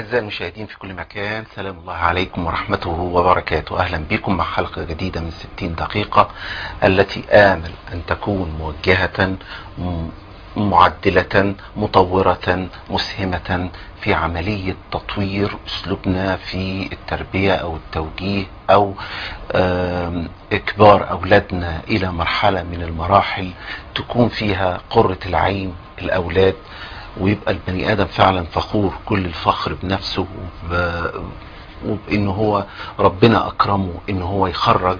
أعزائي المشاهدين في كل مكان سلام الله عليكم ورحمته وبركاته أهلا بكم مع حلقة جديدة من 60 دقيقة التي آمل أن تكون موجهة م- معدلة مطورة مسهمة في عملية تطوير أسلوبنا في التربية أو التوجيه أو آم، إكبار أولادنا إلى مرحلة من المراحل تكون فيها قرة العين الأولاد ويبقى البني ادم فعلا فخور كل الفخر بنفسه وب... وبان هو ربنا اكرمه ان هو يخرج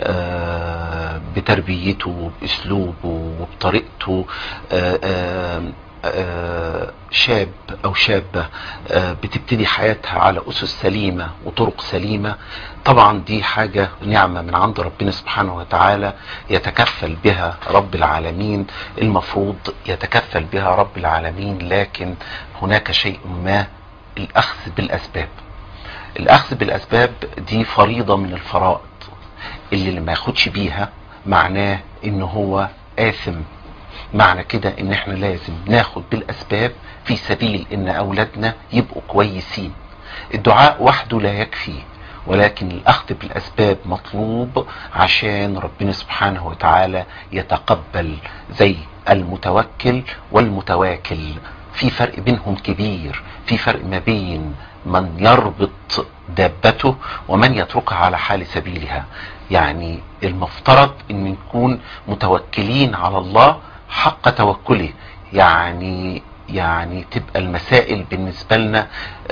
آه، بتربيته وباسلوبه وبطريقته آه، آه، آه، شاب او شابة آه، بتبتدي حياتها على اسس سليمة وطرق سليمة طبعا دي حاجة نعمة من عند ربنا سبحانه وتعالى يتكفل بها رب العالمين المفروض يتكفل بها رب العالمين لكن هناك شيء ما الاخذ بالاسباب الاخذ بالاسباب دي فريضة من الفرائض اللي اللي ما ياخدش بيها معناه ان هو آثم معنى كده ان احنا لازم ناخد بالاسباب في سبيل ان اولادنا يبقوا كويسين الدعاء وحده لا يكفي ولكن الاخذ بالاسباب مطلوب عشان ربنا سبحانه وتعالى يتقبل زي المتوكل والمتواكل في فرق بينهم كبير في فرق ما بين من يربط دابته ومن يتركها على حال سبيلها يعني المفترض ان نكون متوكلين على الله حق توكله يعني يعني تبقى المسائل بالنسبة لنا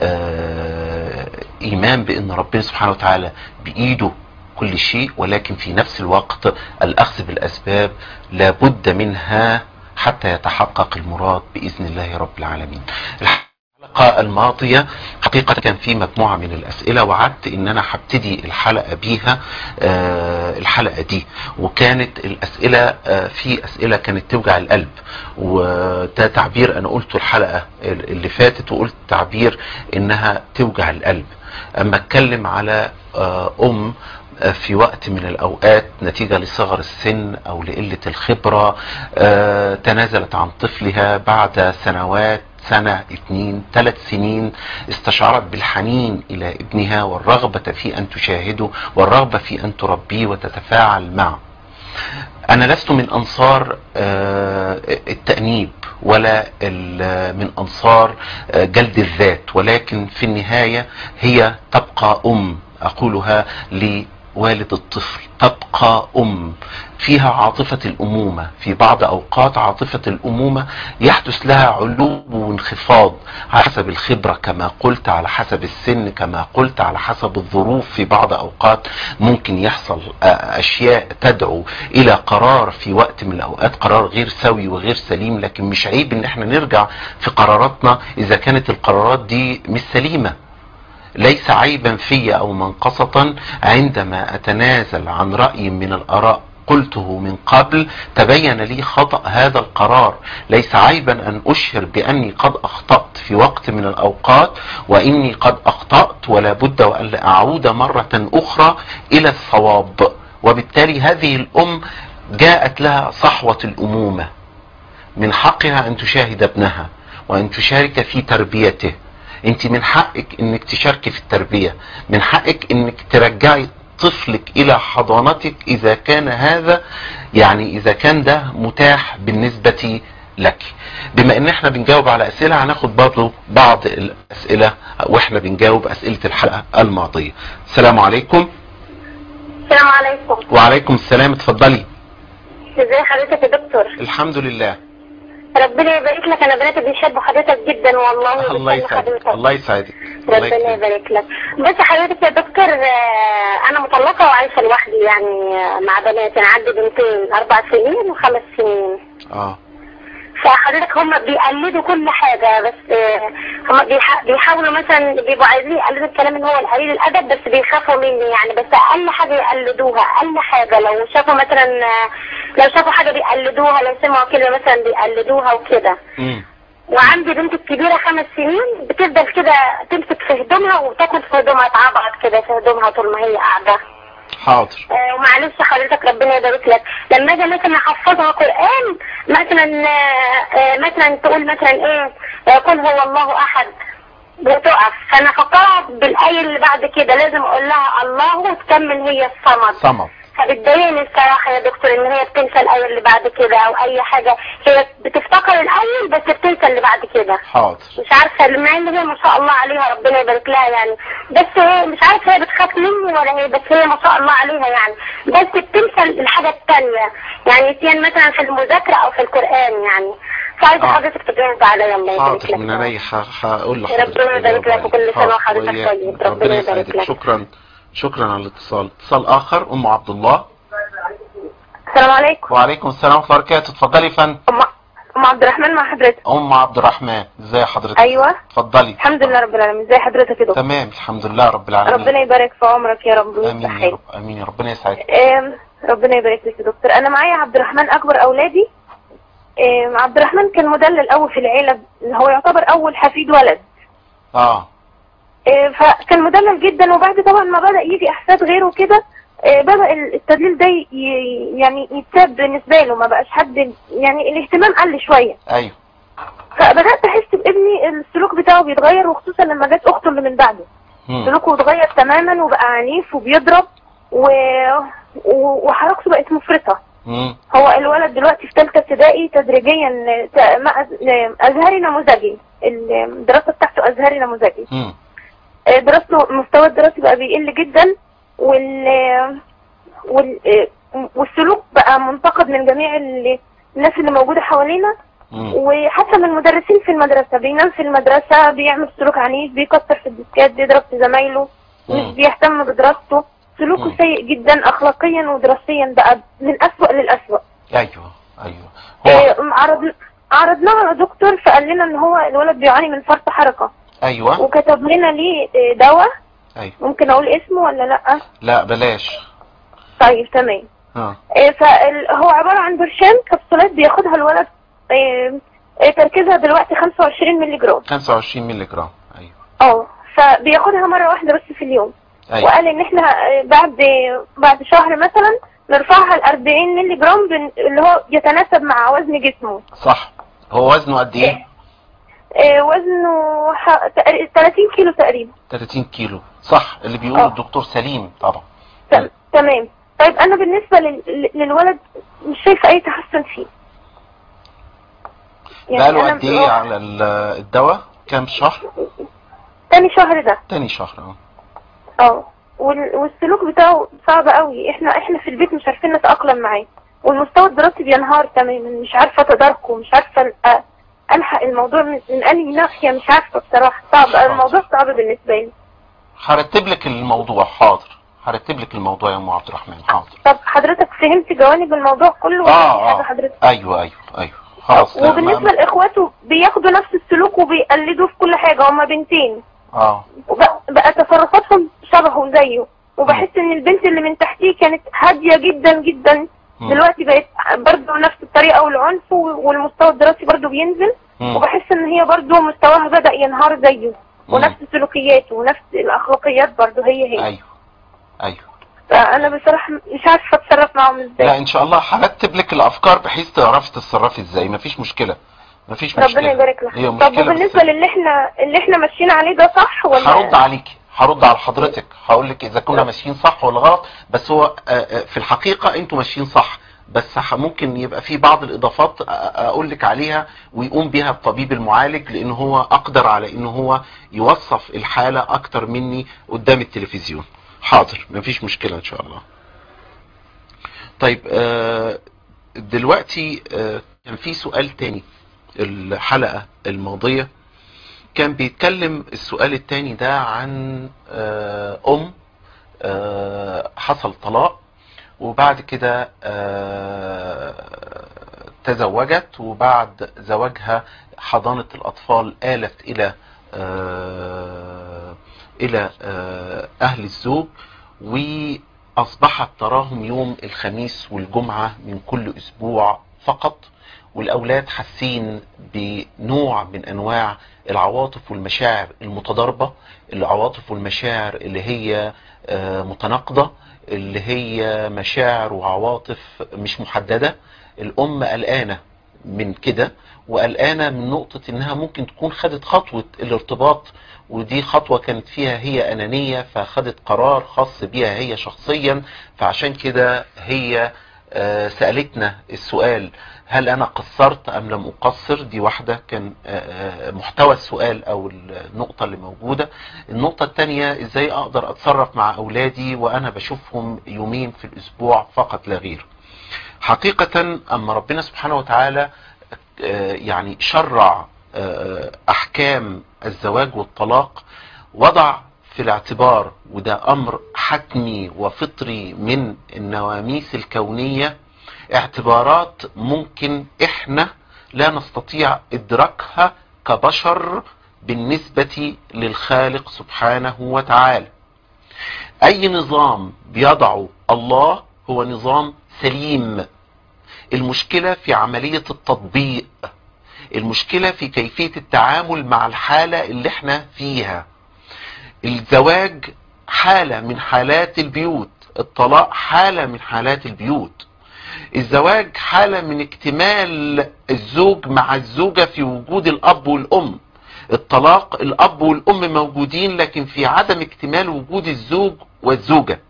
آه ايمان بان ربنا سبحانه وتعالى بايده كل شيء ولكن في نفس الوقت الاخذ بالاسباب لابد منها حتى يتحقق المراد باذن الله رب العالمين الحلقة الماضية حقيقة كان في مجموعة من الأسئلة وعدت إن أنا هبتدي الحلقة بيها آه الحلقة دي وكانت الأسئلة آه في أسئلة كانت توجع القلب وده تعبير أنا قلته الحلقة اللي فاتت وقلت تعبير إنها توجع القلب أما أتكلم على آه أم في وقت من الاوقات نتيجة لصغر السن او لقلة الخبرة آه، تنازلت عن طفلها بعد سنوات سنة اتنين ثلاث سنين استشعرت بالحنين الى ابنها والرغبة في ان تشاهده والرغبة في ان تربيه وتتفاعل معه انا لست من انصار آه، التأنيب ولا ال- من انصار آه، جلد الذات ولكن في النهاية هي تبقى ام اقولها لوالد الطفل تبقى ام فيها عاطفة الامومة في بعض اوقات عاطفة الامومة يحدث لها علو وانخفاض على حسب الخبرة كما قلت على حسب السن كما قلت على حسب الظروف في بعض اوقات ممكن يحصل آه، اشياء تدعو الى قرار في وقت من الاوقات قرار غير سوي وغير سليم لكن مش عيب ان احنا نرجع في قراراتنا اذا كانت القرارات دي مش سليمة ليس عيبا في او منقصة عندما اتنازل عن رأي من الاراء قلته من قبل تبين لي خطأ هذا القرار ليس عيبا ان اشهر باني قد اخطأت في وقت من الاوقات واني قد اخطأت ولا بد وان اعود مرة اخرى الى الصواب وبالتالي هذه الام جاءت لها صحوة الامومة من حقها ان تشاهد ابنها وان تشارك في تربيته انت من حقك انك تشاركي في التربية من حقك انك ترجعي طفلك الى حضانتك اذا كان هذا يعني اذا كان ده متاح بالنسبة لك بما ان احنا بنجاوب على اسئلة هناخد برضه بعض الاسئلة واحنا بنجاوب اسئلة الحلقة الماضية السلام عليكم السلام عليكم وعليكم السلام اتفضلي ازي حضرتك يا دكتور الحمد لله ربنا يبارك لك انا بناتي بيحبوا حضرتك جدا والله الله وبيستنوا يسعدك حضرتك. الله يسعدك الله ربنا يسعدك يبارك لك بس حضرتك يا دكتور آه، انا مطلقه وعايشه لوحدي يعني آه، مع بناتي انا عندي بنتين اربع سنين وخمس سنين اه فحضرتك هم بيقلدوا كل حاجة بس آه، هم بيح- بيحاولوا مثلا بيبقوا عايزين يقلدوا الكلام اللي هو القليل الأدب بس بيخافوا مني يعني بس أقل حاجة يقلدوها أقل حاجة لو شافوا مثلا آه، لو شافوا حاجة بيقلدوها لو سمعوا كلمة مثلا بيقلدوها وكده امم وعندي بنت الكبيرة خمس سنين بتفضل كده تمسك في هدومها وتاكل في هدومها تعبعت كده في هدومها طول ما هي قاعدة حاضر آه، ومعلش حضرتك ربنا يبارك لك لما اجي مثلا احفظها قران مثلا آه، آه، مثلا تقول مثلا ايه آه، قل هو الله احد بتقف فانا فكرها بالايه اللي بعد كده لازم اقول لها الله وتكمل هي الصمد صمد فبتضايقني الصراحه يا دكتور ان هي بتنسى الايه اللي بعد كده او اي حاجه هي بتفتكر الاول بس بتنسى اللي بعد كده حاضر مش عارفه مع ان هي ما شاء الله عليها ربنا يبارك لها يعني بس هي مش عارفه هي بتخاف مني ولا هي بس هي ما شاء الله عليها يعني بس بتنسى الحاجه الثانيه يعني نسيان مثلا في المذاكره او في القران يعني فعايزه آه. حضرتك تجاوب عليا الله يبارك حاضر لك من عيني ح- هقول لحضرتك ربنا يبارك لك وكل سنة حاضر. وحضرتك وإياك. طيب. ربنا ربنا يبارك يسعدك لك. شكرا شكرا على الاتصال اتصال اخر ام عبد الله السلام عليكم وعليكم السلام ورحمه الله وبركاته اتفضلي يا فندم ام ام عبد الرحمن مع حضرتك ام عبد الرحمن ازي حضرتك ايوه اتفضلي الحمد لله رب العالمين ازي حضرتك يا دكتور تمام الحمد لله رب العالمين ربنا يبارك في عمرك يا رب امين يا ويصحيك رب امين يا ربنا يسعدك آم، ربنا يبارك لك يا دكتور انا معايا عبد الرحمن اكبر اولادي آم، عبد الرحمن كان مدلل قوي في العيله هو يعتبر اول حفيد ولد اه آه، فكان مدلل جدا وبعد طبعا ما بدأ يجي احفاد غيره كده آه، بدأ التدليل ده ي- يعني يتساب بالنسبة له ما بقاش حد يعني الاهتمام قل شوية ايوه فبدأت احس بابني السلوك بتاعه بيتغير وخصوصا لما جت اخته اللي من بعده مم. سلوكه اتغير تماما وبقى عنيف وبيضرب و... و... وحركته بقت مفرطة مم. هو الولد دلوقتي في ثالثة ابتدائي تدريجيا ت- مع- ازهري نموذجي الدراسة بتاعته ازهري نموذجي مم. دراسته مستوى الدراسي بقى بيقل جدا وال وال والسلوك بقى منتقد من جميع ال- الناس اللي موجودة حوالينا مم. وحتى من المدرسين في المدرسة بينام في المدرسة بيعمل سلوك عنيف بيكسر في الديسكات بيضرب في زمايله مش مم. بيهتم بدراسته سلوكه مم. سيء جدا أخلاقيا ودراسيا بقى من أسوأ للأسوأ ايوه ايوه هو إيه، عرض عرضناه على دكتور فقال لنا ان هو الولد بيعاني من فرط حركة ايوه وكتب لنا ليه إيه، دواء ايوه ممكن اقول اسمه ولا لا لا بلاش طيب تمام اه إيه، فهو عبارة عن برشام كبسولات بياخدها الولد إيه، إيه، تركيزها دلوقتي 25 مللي جرام 25 مللي جرام ايوه اه فبياخدها مرة واحدة بس في اليوم ايوه وقال ان احنا إيه، بعد بعد شهر مثلا نرفعها ل 40 مللي جرام بن- اللي هو يتناسب مع وزن جسمه صح هو وزنه قد ايه إيه، وزنه ح- تق- 30 كيلو تقريبا 30 كيلو صح اللي بيقوله آه. الدكتور سليم طبعا ت- تمام طيب انا بالنسبة لل- للولد مش شايفة اي تحسن فيه بقاله أنا قد ايه هو على ال- الدواء كام شهر تاني شهر ده تاني شهر اه اه وال- والسلوك بتاعه صعب قوي احنا احنا في البيت مش عارفين نتأقلم معاه والمستوى الدراسي بينهار تماما مش عارفة تداركه مش عارفة أ- الحق الموضوع من من انهي ناحية مش عارفة بصراحة صعب الموضوع صعب بالنسبة لي هرتب لك الموضوع حاضر هرتب لك الموضوع يا ام عبد الرحمن حاضر طب حضرتك فهمت جوانب الموضوع كله ولا اه في حاجة اه حضرتك ايوه ايوه ايوه خلاص لا، وبالنسبة ما- لاخواته بياخدوا نفس السلوك وبيقلدوا في كل حاجة هما بنتين اه وبقى بقى تصرفاتهم شبهه زيه وبحس ان البنت اللي من تحتيه كانت هادية جدا جدا مم. دلوقتي بقت برضه نفس الطريقة والعنف والمستوى الدراسي برضه بينزل مم. وبحس ان هي برضه مستواها بدأ ينهار زيه مم. ونفس سلوكياته ونفس الاخلاقيات برضه هي هي ايوه ايوه فانا بصراحة مش عارفة اتصرف معاهم لا ازاي ان شاء الله هرتب لك الافكار بحيث تعرفي تتصرفي ازاي مفيش مشكله مفيش مشكله ربنا يبارك لك هي طب مشكله وبالنسبة بس للي احنا اللي احنا ماشيين عليه ده صح ولا هرد عليكي هرد على حضرتك هقول لك اذا كنا ماشيين صح ولا غلط بس هو آه، آه، في الحقيقه انتوا ماشيين صح بس ح- ممكن يبقى في بعض الاضافات أ- اقول لك عليها ويقوم بها الطبيب المعالج لان هو اقدر على ان هو يوصف الحاله اكتر مني قدام التلفزيون حاضر مفيش مشكله ان شاء الله طيب آه، دلوقتي آه، كان في سؤال تاني الحلقه الماضيه كان بيتكلم السؤال التاني ده عن آه، ام آه، حصل طلاق وبعد كده آه، تزوجت وبعد زواجها حضانة الأطفال آلت إلى آه، إلى آه، أهل الزوج وأصبحت تراهم يوم الخميس والجمعة من كل أسبوع فقط والأولاد حاسين بنوع من أنواع العواطف والمشاعر المتضاربة العواطف والمشاعر اللي هي آه، متناقضة اللي هي مشاعر وعواطف مش محددة الأم قلقانة من كده وقلقانة من نقطة انها ممكن تكون خدت خطوة الارتباط ودي خطوة كانت فيها هي انانية فخدت قرار خاص بيها هي شخصيا فعشان كده هي آه، سألتنا السؤال هل انا قصرت ام لم اقصر دي واحدة كان آه، آه، محتوى السؤال او النقطة اللي موجودة النقطة التانية ازاي اقدر اتصرف مع اولادي وانا بشوفهم يومين في الاسبوع فقط لا غير حقيقة اما ربنا سبحانه وتعالى آه، يعني شرع آه، احكام الزواج والطلاق وضع في الاعتبار وده امر حتمي وفطري من النواميس الكونية اعتبارات ممكن احنا لا نستطيع ادراكها كبشر بالنسبة للخالق سبحانه وتعالى اي نظام بيضعه الله هو نظام سليم المشكلة في عملية التطبيق المشكلة في كيفية التعامل مع الحالة اللي احنا فيها الزواج حالة من حالات البيوت الطلاق حالة من حالات البيوت الزواج حالة من اكتمال الزوج مع الزوجة في وجود الأب والأم الطلاق الأب والأم موجودين لكن في عدم اكتمال وجود الزوج والزوجة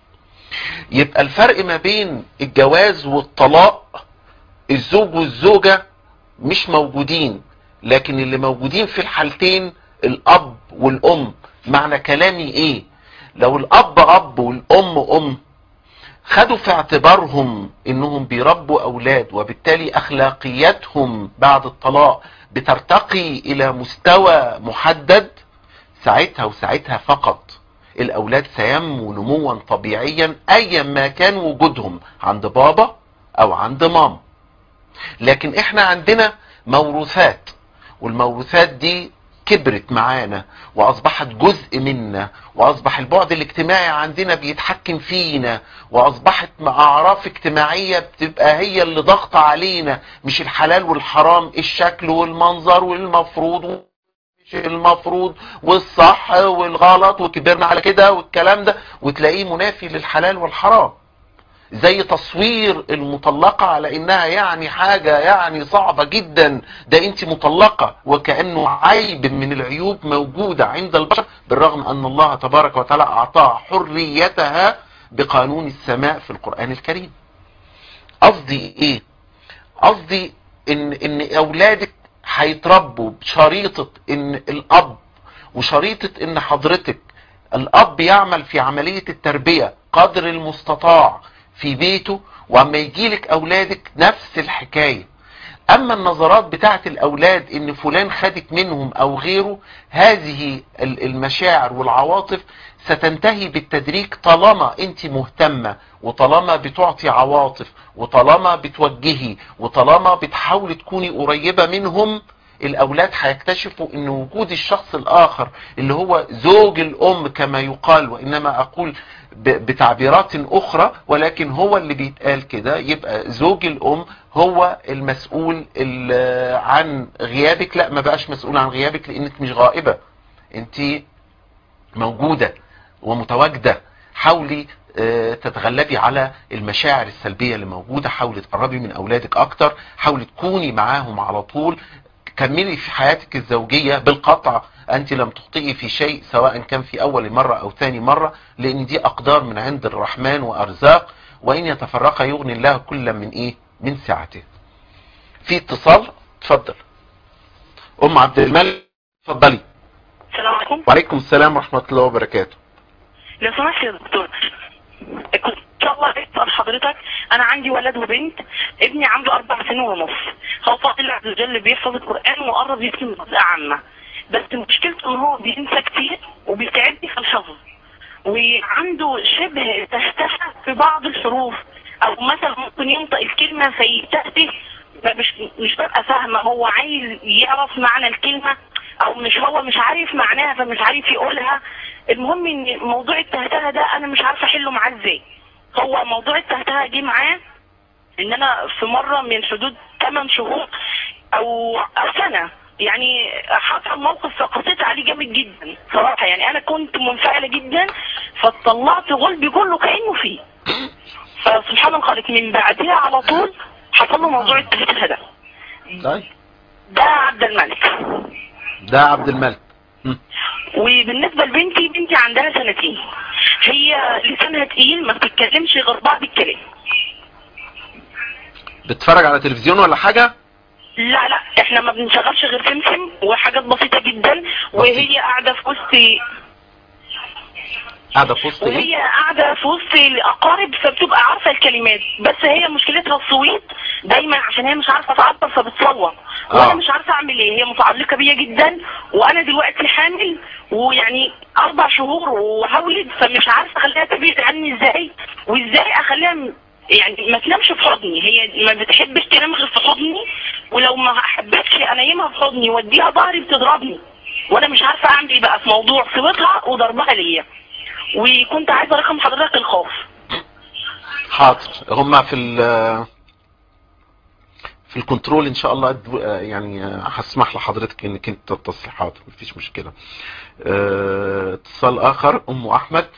يبقى الفرق ما بين الجواز والطلاق الزوج والزوجة مش موجودين لكن اللي موجودين في الحالتين الأب والأم معنى كلامي ايه لو الأب أب والأم أم خدوا في اعتبارهم انهم بيربوا اولاد وبالتالي اخلاقياتهم بعد الطلاق بترتقي الى مستوى محدد ساعتها وساعتها فقط الاولاد سينمو نموا طبيعيا ايا ما كان وجودهم عند بابا او عند ماما لكن احنا عندنا موروثات والموروثات دي كبرت معانا واصبحت جزء منا واصبح البعد الاجتماعي عندنا بيتحكم فينا واصبحت اعراف اجتماعية بتبقى هي اللي ضغط علينا مش الحلال والحرام الشكل والمنظر والمفروض مش المفروض والصح والغلط وكبرنا على كده والكلام ده وتلاقيه منافي للحلال والحرام زي تصوير المطلقة على انها يعني حاجة يعني صعبة جدا ده انت مطلقة وكأنه عيب من العيوب موجودة عند البشر بالرغم ان الله تبارك وتعالى اعطاها حريتها بقانون السماء في القرآن الكريم قصدي ايه قصدي ان ان اولادك هيتربوا بشريطة ان الاب وشريطة ان حضرتك الاب يعمل في عملية التربية قدر المستطاع في بيته واما يجيلك اولادك نفس الحكاية اما النظرات بتاعت الاولاد ان فلان خدك منهم او غيره هذه المشاعر والعواطف ستنتهي بالتدريج طالما انت مهتمة وطالما بتعطي عواطف وطالما بتوجهي وطالما بتحاولي تكوني قريبة منهم الاولاد هيكتشفوا ان وجود الشخص الاخر اللي هو زوج الام كما يقال وانما اقول بتعبيرات اخرى ولكن هو اللي بيتقال كده يبقى زوج الام هو المسؤول عن غيابك لا ما بقاش مسؤول عن غيابك لانك مش غائبة انت موجودة ومتواجدة حاولي تتغلبي على المشاعر السلبية اللي موجودة حاولي تقربي من اولادك اكتر حاولي تكوني معاهم على طول كملي في حياتك الزوجية بالقطع انت لم تخطئي في شيء سواء كان في اول مرة او ثاني مرة لان دي اقدار من عند الرحمن وارزاق وان يتفرق يغني الله كل من ايه من سعته في اتصال اتفضل ام عبد الملك اتفضلي السلام عليكم وعليكم السلام ورحمة الله وبركاته لو سمحت يا دكتور كنت ان شاء الله اسال حضرتك انا عندي ولد وبنت ابني عنده اربع سنين ونص هو فاضل الله عز وجل بيحفظ القران وقرب يتم جزء عامه بس مشكلته ان هو بينسى كتير وبيتعبني في الحفظ وعنده شبه تهتها في بعض الحروف او مثلا ممكن ينطق الكلمه فيتهته مش مش ببقى فاهمه هو عايز يعرف معنى الكلمه او مش هو مش عارف معناها فمش عارف يقولها المهم ان موضوع التهتها ده انا مش عارفه احله معاه ازاي هو موضوع التهتها جه معاه ان انا في مره من حدود 8 شهور او او سنه يعني حصل موقف فقصيت عليه جامد جدا صراحه يعني انا كنت منفعله جدا فطلعت غلبي كله كانه فيه فسبحان الخالق من بعدها على طول حصل له موضوع التهتها ده طيب ده عبد الملك ده عبد الملك مم. وبالنسبة لبنتي بنتي عندها سنتين هي لسانها تقيل ما بتتكلمش غير بعض الكلام بتتفرج على تلفزيون ولا حاجة لا لا احنا ما بنشغلش غير سمسم وحاجات بسيطة جدا وهي قاعدة في وسط قاعدة في وسط ايه وهي قاعدة في وسط الأقارب فبتبقى عارفة الكلمات بس هي مشكلتها الصويت دايما عشان هي مش عارفة تعبر فبتصوت آه. وأنا مش عارفة أعمل إيه هي متعلقة بيا جدا وأنا دلوقتي حامل ويعني أربع شهور وهولد فمش عارفة أخليها تبعد عني إزاي وإزاي أخليها م- يعني ما تنامش في حضني هي ما بتحبش تنام غير في حضني ولو ما حبتش انيمها في حضني واديها ظهري بتضربني وانا مش عارفه اعمل ايه بقى في موضوع صوتها وضربها ليا وكنت عايزه رقم حضرتك الخاص حاضر هما في ال في الكنترول ان شاء الله أدو- يعني هسمح لحضرتك انك انت تتصل حاضر مفيش مشكلة اه، اتصال اخر ام احمد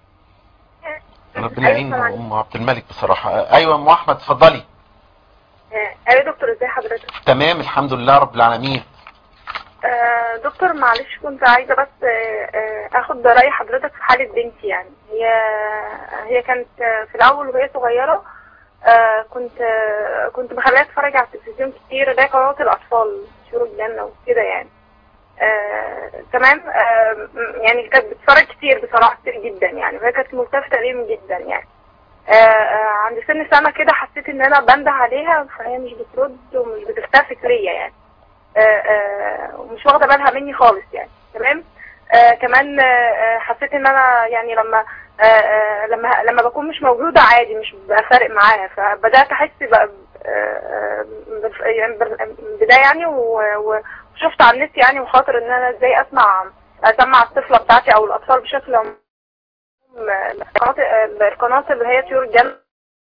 ربنا يعين ام عبد الملك بصراحة اه، ايوه ام احمد اتفضلي ايوه يا دكتور ازي حضرتك تمام الحمد لله رب العالمين آه دكتور معلش كنت عايزه بس آه آه اخد راي حضرتك في حاله بنتي يعني هي هي كانت آه، في الاول وهي صغيره آه كنت آه كنت بخليها تتفرج على التلفزيون كتير ده قنوات الاطفال شروق الجنه وكده يعني آه تمام آه م- يعني كانت بتتفرج كتير بصراحه كتير جدا يعني وهي كانت ملتفته ليهم جدا يعني آه آه عند سن سنه كده حسيت ان انا بنده عليها فهي مش بترد ومش بتلتفت ليا يعني آه، آه، ومش واخده بالها مني خالص يعني تمام آه كمان آه، آه، حسيت ان انا يعني لما آه آه لما لما بكون مش موجوده عادي مش بقى فارق معاها فبدات احس بقى ب- آه، آه، بالف- يعني بال- بدايه يعني و- و- وشفت على النت يعني وخاطر ان انا ازاي اسمع اسمع الطفله بتاعتي او الاطفال بشكل عام آه، القناه آه، القناه اللي هي طيور الجنه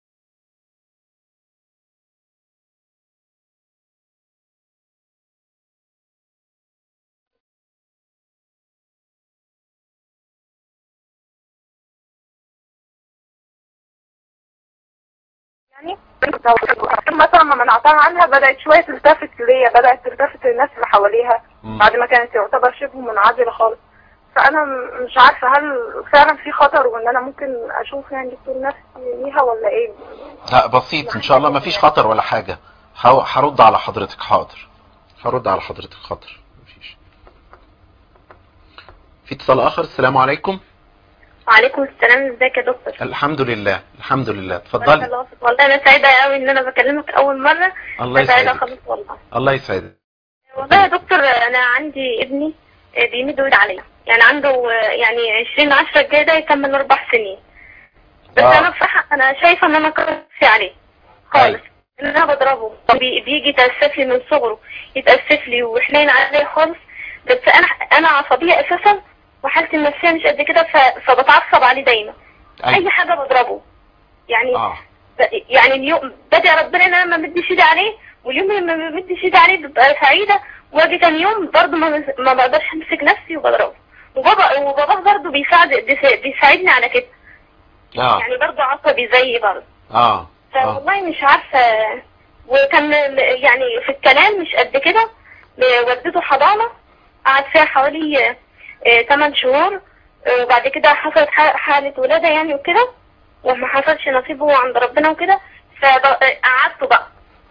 يعني مثلا ما منعتها عنها بدأت شوية تلتفت ليا بدأت تلتفت للناس اللي حواليها مم. بعد ما كانت تعتبر شبه منعزلة خالص فأنا م- مش عارفة هل فعلا في خطر وإن أنا ممكن أشوف يعني دكتور نفسي ليها ولا إيه لا بسيط ان شاء الله مفيش خطر ولا حاجة هو- هرد على حضرتك حاضر هرد على حضرتك حاضر مفيش في اتصال اخر السلام عليكم وعليكم السلام ازيك يا دكتور الحمد لله الحمد لله بارك اتفضلي الله فيك. والله انا سعيده قوي ان انا بكلمك اول مره الله سعيده يسعدك خالص والله الله يسعدك والله يا دكتور انا عندي ابني آه، بيمد ايد عليا يعني عنده آه، يعني 20 10 الجاي ده يكمل اربع سنين بس آه. انا بصراحه انا شايفه ان انا كرهت عليه خالص أيوة. ان انا بضربه بي- بيجي يتاسف لي من صغره يتاسف لي وحنين عليا خالص بس انا انا عصبيه اساسا وحالتي النفسيه مش قد كده ف- فبتعصب عليه دايما اي ايوه حاجه بضربه يعني اه ب- يعني اليوم بدأ ربنا ان انا ما مديش ايدي عليه واليوم اللي ما مديش ايدي عليه ببقى سعيده واجي تاني يوم برضه ما, ما بقدرش امسك نفسي وبضربه وبابا وبابا برضه بيساعد بيسا- بيساعدني على كده اه يعني برضه عصبي زيي برضه اه اه فوالله مش عارفه وكان يعني في الكلام مش قد كده وديته حضانه قعد فيها حوالي 8 شهور آه، وبعد كده حصلت ح- حاله ولاده يعني وكده وما حصلش نصيبه عند ربنا وكده فقعدته بقى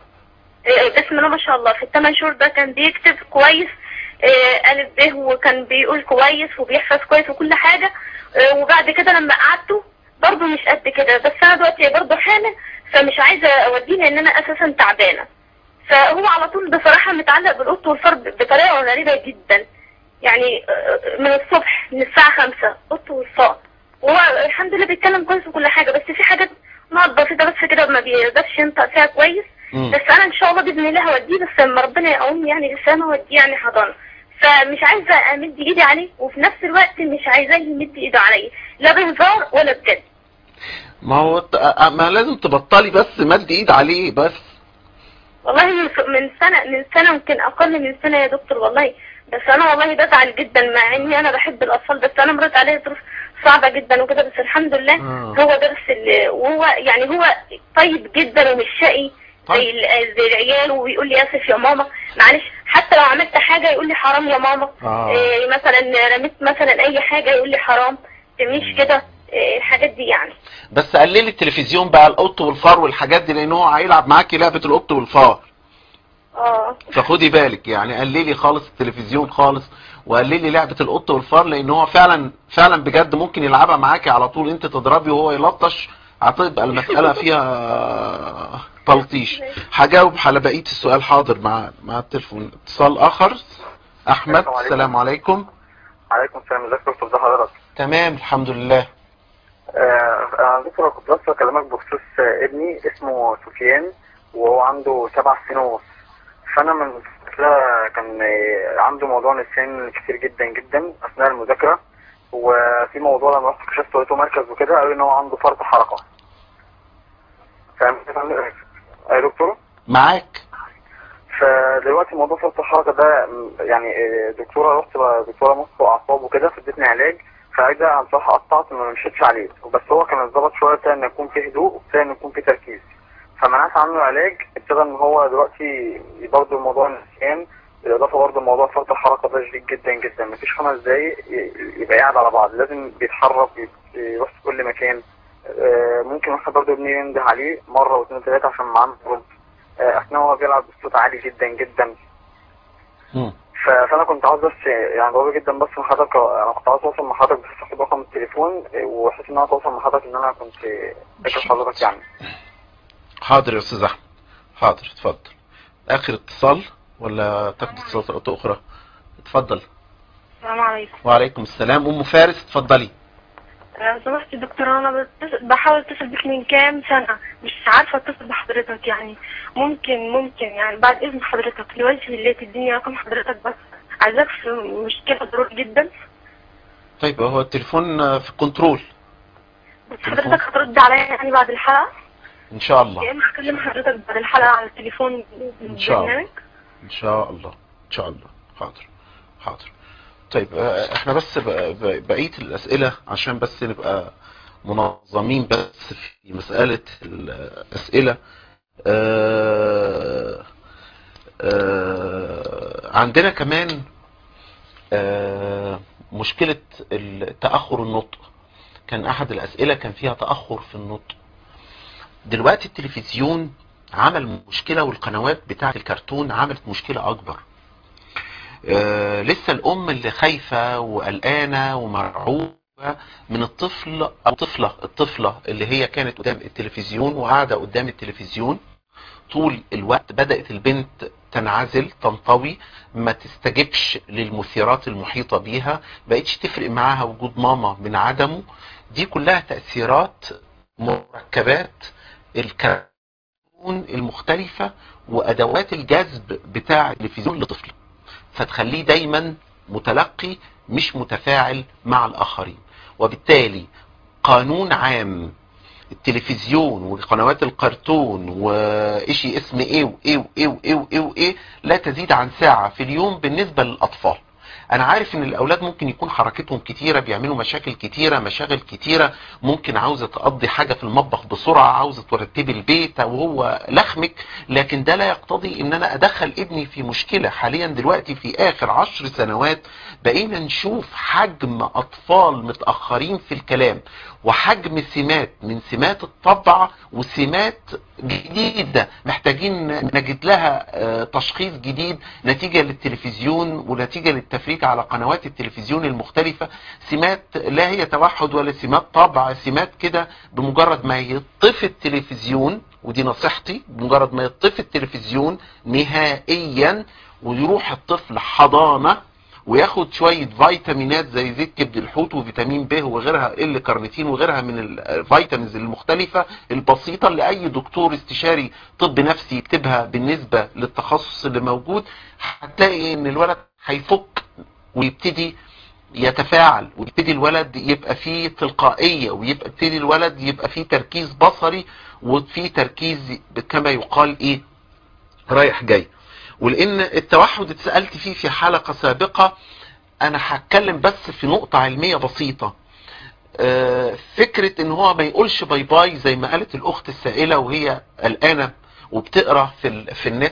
آه، بسم الله ما شاء الله في الثمان شهور ده كان بيكتب كويس آه، ألف ب وكان بيقول كويس وبيحفظ كويس وكل حاجة آه، وبعد كده لما قعدته برضه مش قد كده بس أنا دلوقتي برضه حامل فمش عايزة أوديه لأن أنا أساسا تعبانة فهو على طول بصراحة متعلق بالقط والفار بطريقة غريبة جدا يعني آه، من الصبح من الساعة خمسة قط والفار وهو الحمد لله بيتكلم كويس وكل حاجة بس في حاجات نقط بسيطة بس كده ما بيقدرش ينطق فيها كويس مم. بس انا ان شاء الله باذن الله هوديه بس لما ربنا يقوم يعني لسانه هوديه يعني حضانه فمش عايزه امد ايدي عليه وفي نفس الوقت مش عايزاه يمد ايده عليا لا بهزار ولا بجد ما هو ت- آه، ما لازم تبطلي بس مد ايد عليه بس والله من من سنه من سنه يمكن اقل من سنه يا دكتور والله بس انا والله بزعل جدا مع اني انا بحب الاطفال بس انا مرت عليه ظروف صعبه جدا وكده بس الحمد لله آه. هو درس ال- وهو يعني هو طيب جدا ومش شقي زي طيب ال- زي العيال ويقول لي اسف يا ماما معلش حتى لو عملت حاجه يقول لي حرام يا ماما آه. إيه مثلا رميت مثلا اي حاجه يقول لي حرام تمنيش كده إيه الحاجات دي يعني بس قللي التلفزيون بقى القط والفار والحاجات دي لان هو هيلعب معاكي لعبه القط والفار اه فخدي بالك يعني قللي خالص التلفزيون خالص وقللي لعبه القط والفار لان هو فعلا فعلا بجد ممكن يلعبها معاكي على طول انت تضربي وهو يلطش هتبقى المساله فيها تلطيش هجاوب على بقيه السؤال حاضر مع مع التليفون اتصال اخر احمد السلام عليكم. السلام عليكم عليكم السلام ازيك يا دكتور ازي حضرتك تمام الحمد لله آه، انا دكتور كنت بس بكلمك بخصوص آه، ابني اسمه سفيان وهو عنده سبع سنين ونص فانا من فترة كان آه، عنده موضوع نسيان كتير جدا جدا اثناء المذاكره وفي موضوع لما رحت كشفت لقيته مركز وكده قالوا ان هو عنده فرط حركه فاهم يا دكتور معاك فدلوقتي موضوع فرط الحركه ده م، يعني آه، دكتوره رحت بقى دكتوره مخ واعصاب وكده فادتني علاج فعلاج ده انا بصراحه قطعت ما مشيتش عليه بس هو كان اتظبط شويه ابتدى ان يكون فيه هدوء وابتدى ان يكون فيه تركيز فمنعت عنه العلاج ابتدى ان هو دلوقتي برضه موضوع النسيان بالاضافه برضه موضوع فرط الحركه ده شديد جدا جدا مفيش خمس دقايق ي- يبقى قاعد على بعض لازم بيتحرك ي- يروح في كل مكان آه، ممكن واحد برضه ابني ينده عليه مره واثنين ثلاثه عشان معاه ميكروب آه، اثناء هو بيلعب بصوت عالي جدا جدا مم. ف- فانا كنت عاوز بس يعني ضروري جدا بس من حضرتك انا كنت عاوز اوصل مع حضرتك بس اخد رقم التليفون وحيث ان انا اتواصل مع حضرتك ان انا كنت فاكر حضرتك يعني حاضر يا استاذ احمد حاضر اتفضل اخر اتصال ولا تاخد اتصالات اخرى اتفضل السلام عليكم وعليكم السلام ام فارس اتفضلي لو سمحت يا دكتور انا بتص- بحاول اتصل بك من كام سنة مش عارفة اتصل بحضرتك يعني ممكن ممكن يعني بعد اذن حضرتك لوجه الله تديني رقم حضرتك بس عايزاك في مشكلة ضروري جدا طيب هو التليفون آه، في الكنترول بس حضرتك هترد عليا يعني بعد الحلقة ان شاء الله يا اما هكلم حضرتك بعد الحلقة على التليفون إن شاء الله. البرنامج. ان شاء الله ان شاء الله حاضر حاضر طيب آه، احنا بس ب- ب- بقيه الاسئله عشان بس نبقى منظمين بس في مساله الاسئله آه، آه، عندنا كمان آه، مشكله تاخر النطق كان احد الاسئله كان فيها تاخر في النطق دلوقتي التلفزيون عمل مشكلة والقنوات بتاعة الكرتون عملت مشكلة أكبر آه لسه الأم اللي خايفة وقلقانة ومرعوبة من الطفل أو الطفلة الطفلة اللي هي كانت قدام التلفزيون وقاعدة قدام التلفزيون طول الوقت بدأت البنت تنعزل تنطوي ما تستجبش للمثيرات المحيطة بيها بقتش تفرق معاها وجود ماما من عدمه دي كلها تأثيرات مركبات الكرتون المختلفة وأدوات الجذب بتاع التلفزيون لطفل فتخليه دايما متلقي مش متفاعل مع الآخرين وبالتالي قانون عام التلفزيون وقنوات الكرتون وإشي اسم ايه وايه وايه وايه وايه وايه لا تزيد عن ساعة في اليوم بالنسبة للأطفال انا عارف ان الاولاد ممكن يكون حركتهم كتيرة بيعملوا مشاكل كتيرة مشاغل كتيرة ممكن عاوزة تقضي حاجة في المطبخ بسرعة عاوزة ترتبي البيت وهو لخمك لكن ده لا يقتضي ان انا ادخل ابني في مشكلة حاليا دلوقتي في اخر عشر سنوات بقينا نشوف حجم اطفال متأخرين في الكلام وحجم سمات من سمات الطبع وسمات جديدة محتاجين نجد لها آه، تشخيص جديد نتيجة للتلفزيون ونتيجة للتفريج على قنوات التلفزيون المختلفة سمات لا هي توحد ولا سمات طبع سمات كده بمجرد ما يطفي التلفزيون ودي نصيحتي بمجرد ما يطفي التلفزيون نهائيا ويروح الطفل حضانة وياخد شوية فيتامينات زي زيت كبد الحوت وفيتامين ب وغيرها ال كارنيتين وغيرها من الفيتامينز المختلفة البسيطة اللي اي دكتور استشاري طب نفسي يكتبها بالنسبة للتخصص اللي موجود هتلاقي ان الولد هيفك ويبتدي يتفاعل ويبتدي الولد يبقى فيه تلقائية ويبقى يبتدي الولد يبقى فيه تركيز بصري وفيه تركيز كما يقال ايه رايح جاي ولان التوحد اتسألت فيه في حلقة سابقة انا هتكلم بس في نقطة علمية بسيطة آه، فكرة ان هو ما يقولش باي باي زي ما قالت الاخت السائلة وهي قلقانة وبتقرا في ال- في النت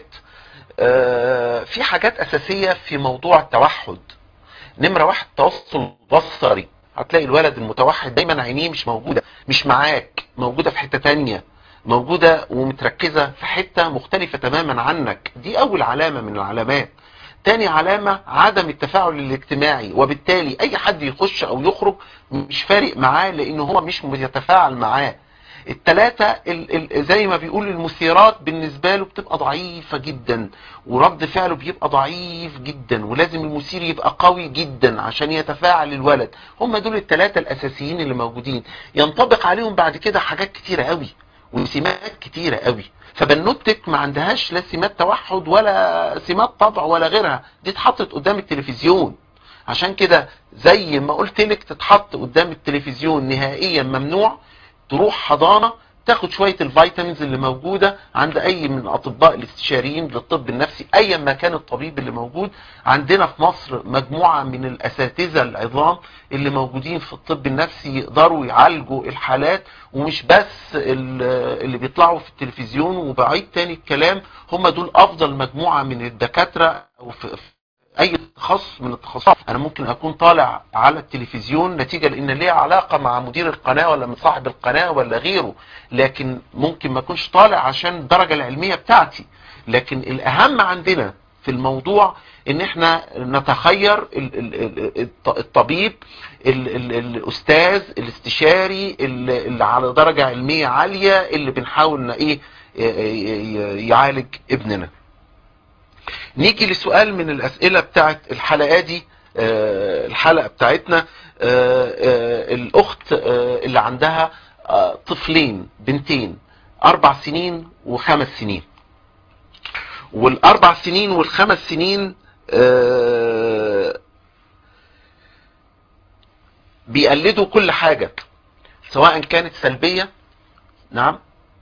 آه، في حاجات اساسيه في موضوع التوحد نمره واحد تواصل بصري هتلاقي الولد المتوحد دايما عينيه مش موجوده مش معاك موجوده في حته تانية موجوده ومتركزه في حته مختلفه تماما عنك دي اول علامه من العلامات تاني علامة عدم التفاعل الاجتماعي وبالتالي اي حد يخش او يخرج مش فارق معاه لانه هو مش بيتفاعل معاه التلاتة ال ال زي ما بيقول المثيرات بالنسبة له بتبقى ضعيفة جدا ورد فعله بيبقى ضعيف جدا ولازم المثير يبقى قوي جدا عشان يتفاعل الولد هم دول التلاتة الاساسيين اللي موجودين ينطبق عليهم بعد كده حاجات كتيرة قوي وسمات كتيرة قوي فبنوتك ما عندهاش لا سمات توحد ولا سمات طبع ولا غيرها دي اتحطت قدام التلفزيون عشان كده زي ما قلت لك تتحط قدام التلفزيون نهائيا ممنوع تروح حضانة تاخد شوية الفيتامينز اللي موجودة عند اي من الاطباء الاستشاريين للطب النفسي ايا ما كان الطبيب اللي موجود عندنا في مصر مجموعة من الاساتذة العظام اللي موجودين في الطب النفسي يقدروا يعالجوا الحالات ومش بس ال- اللي بيطلعوا في التلفزيون وبعيد تاني الكلام هم دول افضل مجموعة من الدكاترة او في في اي تخصص من التخصصات انا ممكن اكون طالع على التلفزيون نتيجة لان ليها علاقة مع مدير القناة ولا من صاحب القناة ولا غيره لكن ممكن ما اكونش طالع عشان الدرجة العلمية بتاعتي لكن الاهم عندنا في الموضوع ان احنا نتخير ال- ال- ال- الط- الطبيب ال- ال- الاستاذ الاستشاري اللي اللي على درجة علمية عالية اللي بنحاول ن- ايه ي- ي- يعالج ابننا نيجي لسؤال من الاسئلة بتاعت الحلقة دي آه، الحلقة بتاعتنا آه، آه، الاخت آه، اللي عندها آه، طفلين بنتين اربع سنين وخمس سنين والاربع سنين والخمس سنين آه، بيقلدوا كل حاجة سواء كانت سلبية نعم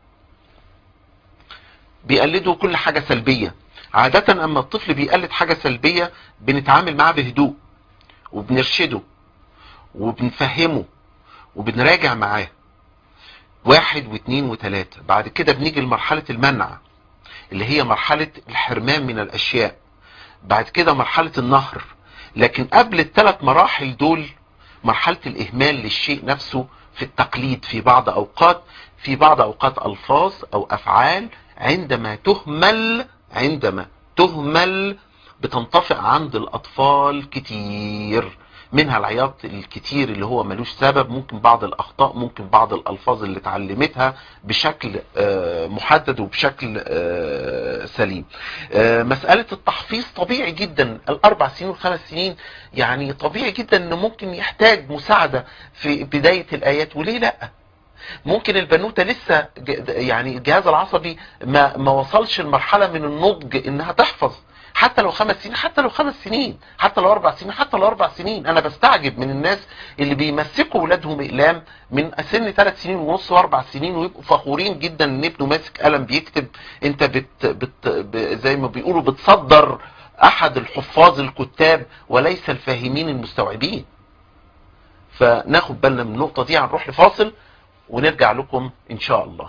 بيقلدوا كل حاجة سلبية عادة اما الطفل بيقلد حاجة سلبية بنتعامل معاه بهدوء وبنرشده وبنفهمه وبنراجع معاه واحد واثنين وثلاثة بعد كده بنيجي لمرحلة المنع اللي هي مرحلة الحرمان من الاشياء بعد كده مرحلة النهر لكن قبل الثلاث مراحل دول مرحلة الاهمال للشيء نفسه في التقليد في بعض اوقات في بعض اوقات الفاظ او افعال عندما تهمل عندما تهمل بتنطفئ عند الاطفال كتير منها العياط الكتير اللي هو ملوش سبب ممكن بعض الاخطاء ممكن بعض الالفاظ اللي اتعلمتها بشكل آه، محدد وبشكل آه، سليم آه، مسألة التحفيظ طبيعي جدا الاربع سنين والخمس سنين يعني طبيعي جدا انه ممكن يحتاج مساعدة في بداية الايات وليه لا ممكن البنوتة لسه ج- يعني الجهاز العصبي ما ما وصلش لمرحلة من النضج انها تحفظ حتى لو خمس سنين حتى لو خمس سنين حتى لو اربع سنين حتى لو اربع سنين انا بستعجب من الناس اللي بيمسكوا ولادهم اقلام من سن ثلاث سنين ونص واربع سنين ويبقوا فخورين جدا ان ابنه ماسك قلم بيكتب انت بت بت ب- زي ما بيقولوا بتصدر احد الحفاظ الكتاب وليس الفاهمين المستوعبين فناخد بالنا من النقطة دي هنروح لفاصل ونرجع لكم ان شاء الله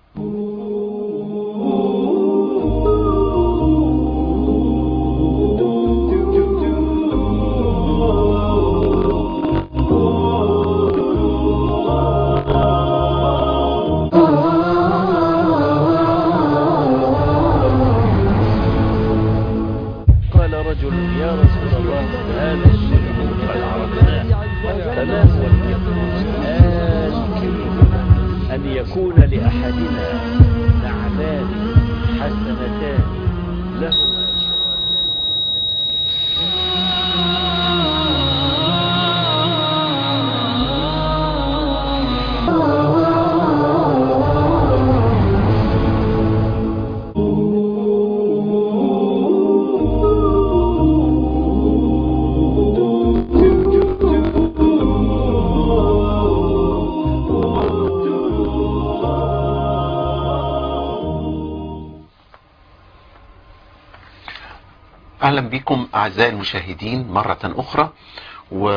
قال رجل يا رسول الله هذا الشرك قد عرفناه فما هو الكريم أن يكون لأحدنا نعمان حسنتان لهما اهلا بكم اعزائي المشاهدين مرة اخرى و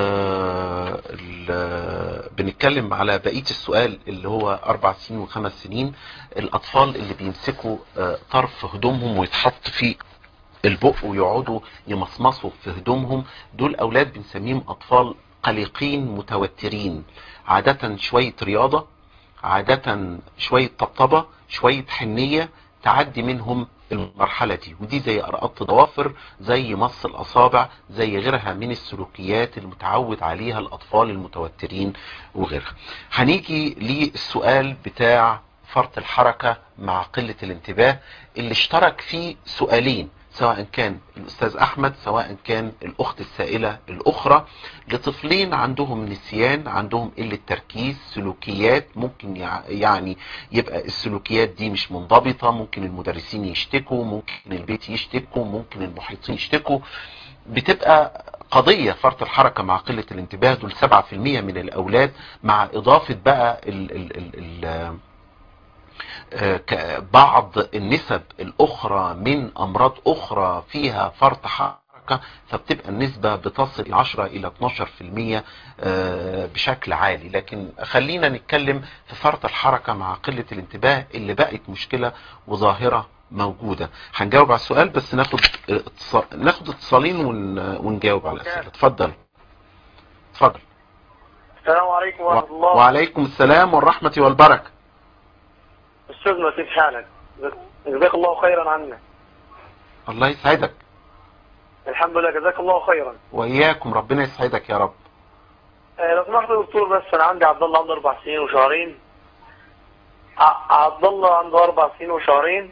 ال- بنتكلم على بقية السؤال اللي هو أربع سنين وخمس سنين الأطفال اللي بيمسكوا آه، طرف هدومهم ويتحط في البق ويقعدوا يمصمصوا في هدومهم دول أولاد بنسميهم أطفال قلقين متوترين عادة شوية رياضة عادة شوية طبطبة شوية حنية تعدي منهم المرحلة دي ودي زي أرقط ضوافر زي مص الأصابع زي غيرها من السلوكيات المتعود عليها الأطفال المتوترين وغيرها هنيجي للسؤال بتاع فرط الحركة مع قلة الانتباه اللي اشترك فيه سؤالين سواء كان الأستاذ أحمد سواء كان الأخت السائلة الأخرى لطفلين عندهم نسيان عندهم قلة تركيز سلوكيات ممكن يع- يعني يبقى السلوكيات دي مش منضبطة ممكن المدرسين يشتكوا ممكن البيت يشتكوا ممكن المحيطين يشتكوا بتبقى قضية فرط الحركة مع قلة الانتباه دول 7% من الأولاد مع إضافة بقى ال ال ال ال آه، ك- بعض النسب الأخرى من أمراض أخرى فيها فرط حركة فبتبقى النسبة بتصل إلى 10 إلى 12% آه، بشكل عالي لكن خلينا نتكلم في فرط الحركة مع قلة الانتباه اللي بقت مشكلة وظاهرة موجودة هنجاوب على السؤال بس ناخد اتصال ناخد اتصالين ون... ونجاوب على الأسئلة اتفضل اتفضل السلام عليكم ورحمة الله وعليكم السلام والرحمة والبركة أستاذنا كيف حالك؟ جزاك الله خيرا عنا الله يسعدك الحمد لله جزاك الله خيرا وإياكم ربنا يسعدك يا رب آه، لو سمحت يا دكتور بس أنا عندي عبد الله عنده أربع سنين وشهرين ع- عبد الله عنده أربع سنين وشهرين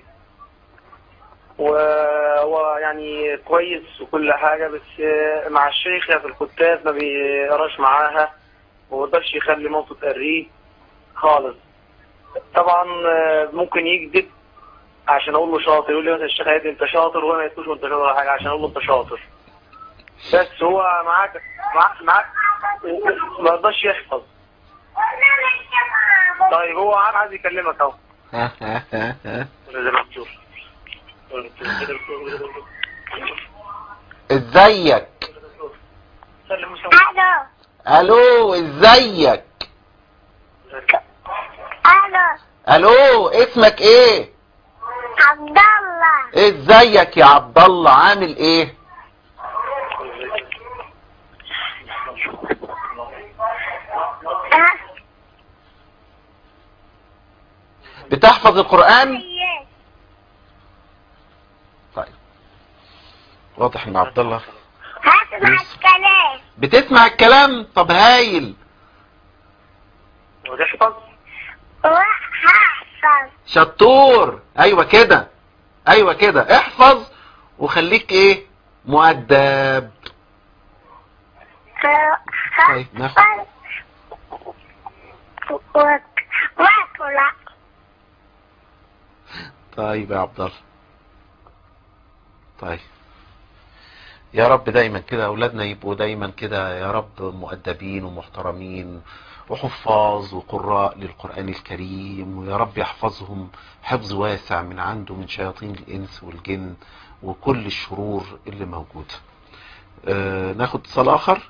وهو يعني كويس وكل حاجة بس آه، مع الشيخة في الكتاب ما بيقراش معاها وما بيقدرش يخلي مامته تقريه خالص طبعا آه، ممكن يكذب عشان اقول له شاطر يقول لي مثلا الشيخ هادي انت شاطر وانا ما يقولش انت شاطر ولا حاجه عشان اقول له انت شاطر بس هو معاك معاك معاك ما يقدرش يحفظ طيب هو عاد عايز يكلمك اهو ازيك الو الو ازيك الو الو اسمك ايه عبد الله ازيك يا عبد الله عامل ايه ها بتحفظ القرآن طيب واضح ان عبد الله هسمع الكلام بتسمع الكلام طب هايل وتحفظ وهحفظ شطور ايوه كده ايوه كده احفظ وخليك ايه مؤدب طيب ناخد واكل طيب يا عبد الله طيب يا رب دايما كده اولادنا يبقوا دايما كده يا رب مؤدبين ومحترمين وحفاظ وقراء للقرآن الكريم ويا رب يحفظهم حفظ واسع من عنده من شياطين الإنس والجن وكل الشرور اللي موجودة آه ناخد اتصال آخر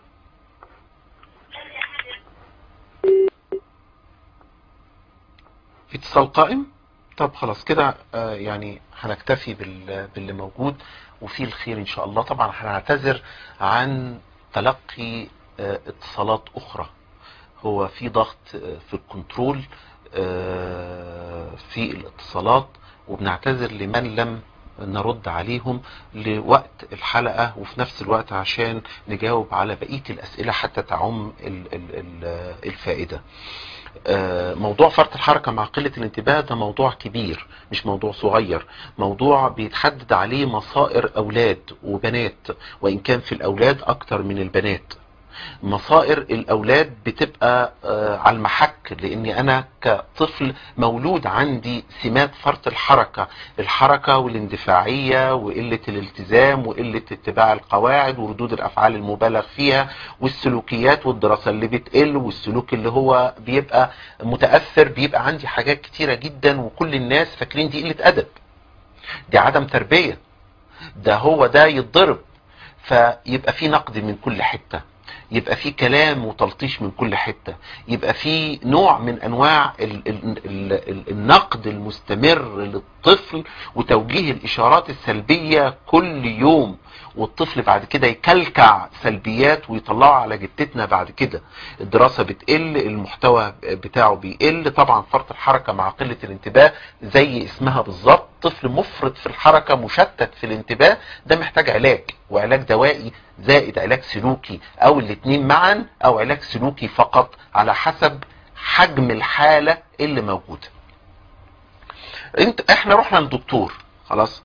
في اتصال قائم طب خلاص كده آه يعني هنكتفي بال- باللي موجود وفي الخير ان شاء الله طبعا هنعتذر عن تلقي آه اتصالات اخرى هو في ضغط آه في الكنترول آه في الاتصالات وبنعتذر لمن لم نرد عليهم لوقت الحلقة وفي نفس الوقت عشان نجاوب على بقية الأسئلة حتى تعم ال- ال- ال- الفائدة آه، موضوع فرط الحركة مع قلة الانتباه ده موضوع كبير مش موضوع صغير موضوع بيتحدد عليه مصائر أولاد وبنات وإن كان في الأولاد أكتر من البنات مصائر الأولاد بتبقى آه، على المحك لأني أنا كطفل مولود عندي سمات فرط الحركة الحركة والاندفاعية وقلة الالتزام وقلة اتباع القواعد وردود الأفعال المبالغ فيها والسلوكيات والدراسة اللي بتقل والسلوك اللي هو بيبقى متأثر بيبقى عندي حاجات كتيرة جدا وكل الناس فاكرين دي قلة أدب دي عدم تربية ده هو ده يتضرب فيبقى في نقد من كل حتة يبقى في كلام وتلطيش من كل حتة يبقى في نوع من انواع ال ال ال ال النقد المستمر للطفل وتوجيه الاشارات السلبية كل يوم والطفل بعد كده يكلكع سلبيات ويطلعها على جتتنا بعد كده الدراسة بتقل المحتوى بتاعه بيقل طبعا فرط الحركة مع قلة الانتباه زي اسمها بالظبط طفل مفرط في الحركة مشتت في الانتباه ده محتاج علاج وعلاج دوائي زائد علاج سلوكي او الاتنين معا او علاج سلوكي فقط على حسب حجم الحالة اللي موجودة انت احنا رحنا للدكتور خلاص